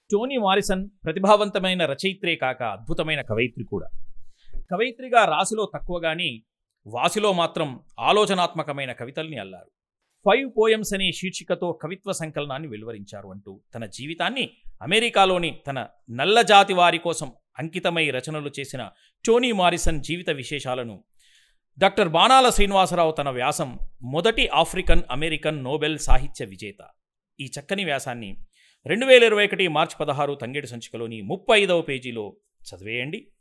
Tony Morrison ప్రతిభావంతమైన రచయిత్రే కాక అద్భుతమైన కవయిత్రి కూడా కవయిత్రిగా రాశిలో తక్కువగాని వాసిలో మాత్రం ఆలోచనాత్మకమైన కవితల్ని అల్లారు ఫైవ్ పోయమ్స్ అనే శీర్షికతో కవిత్వ సంకలనాన్ని వెలువరించారు అంటూ తన జీవితాన్ని అమెరికాలోని తన నల్ల జాతి వారి కోసం అంకితమై రచనలు చేసిన టోనీ మారిసన్ జీవిత విశేషాలను డాక్టర్ బాణాల శ్రీనివాసరావు తన వ్యాసం మొదటి ఆఫ్రికన్ అమెరికన్ నోబెల్ సాహిత్య విజేత ఈ చక్కని వ్యాసాన్ని రెండు వేల ఇరవై ఒకటి మార్చి పదహారు తంగేడు సంచికలోని ముప్పై ఐదవ పేజీలో చదివేయండి